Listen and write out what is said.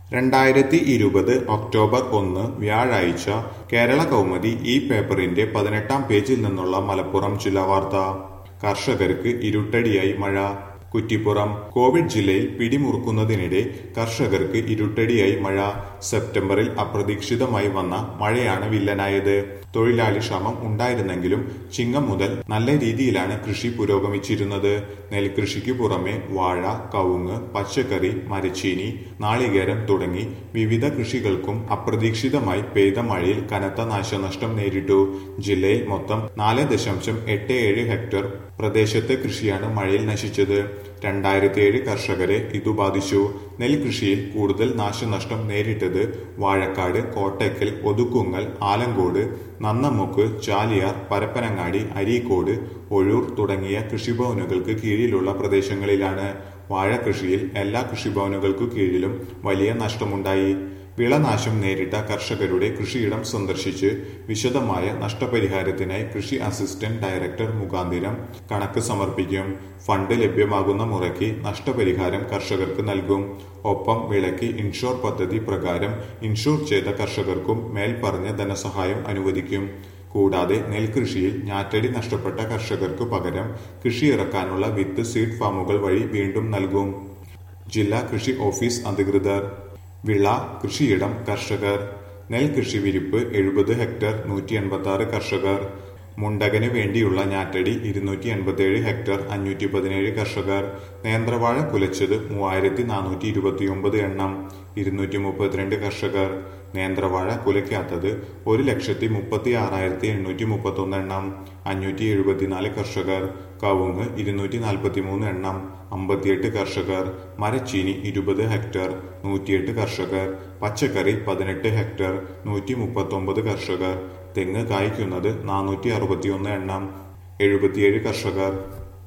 രണ്ടായിരത്തി ഇരുപത് ഒക്ടോബർ ഒന്ന് വ്യാഴാഴ്ച കേരള കൗമുദി ഈ പേപ്പറിന്റെ പതിനെട്ടാം പേജിൽ നിന്നുള്ള മലപ്പുറം ജില്ലാ വാർത്ത കർഷകർക്ക് ഇരുട്ടടിയായി മഴ കുറ്റിപ്പുറം കോവിഡ് ജില്ലയിൽ പിടിമുറുക്കുന്നതിനിടെ കർഷകർക്ക് ഇരുട്ടടിയായി മഴ സെപ്റ്റംബറിൽ അപ്രതീക്ഷിതമായി വന്ന മഴയാണ് വില്ലനായത് തൊഴിലാളി ക്ഷാമം ഉണ്ടായിരുന്നെങ്കിലും ചിങ്ങം മുതൽ നല്ല രീതിയിലാണ് കൃഷി പുരോഗമിച്ചിരുന്നത് നെൽകൃഷിക്ക് പുറമെ വാഴ കവുങ്ങ് പച്ചക്കറി മരച്ചീനി നാളികേരം തുടങ്ങി വിവിധ കൃഷികൾക്കും അപ്രതീക്ഷിതമായി പെയ്ത മഴയിൽ കനത്ത നാശനഷ്ടം നേരിട്ടു ജില്ലയിൽ മൊത്തം നാല് ദശാംശം എട്ട് ഏഴ് ഹെക്ടർ പ്രദേശത്തെ കൃഷിയാണ് മഴയിൽ നശിച്ചത് രണ്ടായിരത്തി ഏഴ് കർഷകരെ ഇതു ബാധിച്ചു നെൽകൃഷിയിൽ കൂടുതൽ നാശനഷ്ടം നേരിട്ടത് വാഴക്കാട് കോട്ടയ്ക്കൽ ഒതുക്കുങ്ങൽ ആലങ്കോട് നന്നമുക്ക് ചാലിയാർ പരപ്പനങ്ങാടി അരീക്കോട് ഒഴൂർ തുടങ്ങിയ കൃഷിഭവനുകൾക്ക് കീഴിലുള്ള പ്രദേശങ്ങളിലാണ് വാഴ കൃഷിയിൽ എല്ലാ കൃഷിഭവനുകൾക്കു കീഴിലും വലിയ നഷ്ടമുണ്ടായി വിളനാശം നേരിട്ട കർഷകരുടെ കൃഷിയിടം സന്ദർശിച്ച് വിശദമായ നഷ്ടപരിഹാരത്തിനായി കൃഷി അസിസ്റ്റന്റ് ഡയറക്ടർ മുഖാന്തിരം കണക്ക് സമർപ്പിക്കും ഫണ്ട് ലഭ്യമാകുന്ന മുറയ്ക്ക് നഷ്ടപരിഹാരം കർഷകർക്ക് നൽകും ഒപ്പം വിളയ്ക്ക് ഇൻഷോർ പദ്ധതി പ്രകാരം ഇൻഷൂർ ചെയ്ത കർഷകർക്കും മേൽപ്പറഞ്ഞ ധനസഹായം അനുവദിക്കും കൂടാതെ നെൽകൃഷിയിൽ ഞാറ്റടി നഷ്ടപ്പെട്ട കർഷകർക്ക് പകരം കൃഷി ഇറക്കാനുള്ള വിത്ത് സീഡ് ഫാമുകൾ വഴി വീണ്ടും നൽകും ജില്ലാ കൃഷി ഓഫീസ് അധികൃതർ വിള കൃഷിയിടം കർഷകർ നെൽകൃഷി വിരിപ്പ് എഴുപത് ഹെക്ടർ നൂറ്റി എൺപത്തി ആറ് കർഷകർ മുണ്ടകന് വേണ്ടിയുള്ള ഞാറ്റടി ഇരുന്നൂറ്റി എൺപത്തിയേഴ് ഹെക്ടർ അഞ്ഞൂറ്റി പതിനേഴ് കർഷകർ നേന്ത്രവാഴ കുലച്ചത് മൂവായിരത്തി നാനൂറ്റി ഇരുപത്തിയൊമ്പത് എണ്ണം ഇരുന്നൂറ്റി മുപ്പത്തിരണ്ട് കർഷകർ നേന്ത്രവാഴ കുലയ്ക്കാത്തത് ഒരു ലക്ഷത്തി മുപ്പത്തി ആറായിരത്തി എണ്ണൂറ്റി മുപ്പത്തി ഒന്ന് എണ്ണം അഞ്ഞൂറ്റി എഴുപത്തിനാല് കർഷകർ കവുങ്ങ് ഇരുന്നൂറ്റി നാൽപ്പത്തി മൂന്ന് എണ്ണം അമ്പത്തിയെട്ട് കർഷകർ മരച്ചീനി ഇരുപത് ഹെക്ടർ നൂറ്റിയെട്ട് കർഷകർ പച്ചക്കറി പതിനെട്ട് ഹെക്ടർ നൂറ്റി മുപ്പത്തൊമ്പത് കർഷകർ തെങ്ങ് കായ്ക്കുന്നത് നാനൂറ്റി അറുപത്തിയൊന്ന് എണ്ണം എഴുപത്തിയേഴ് കർഷകർ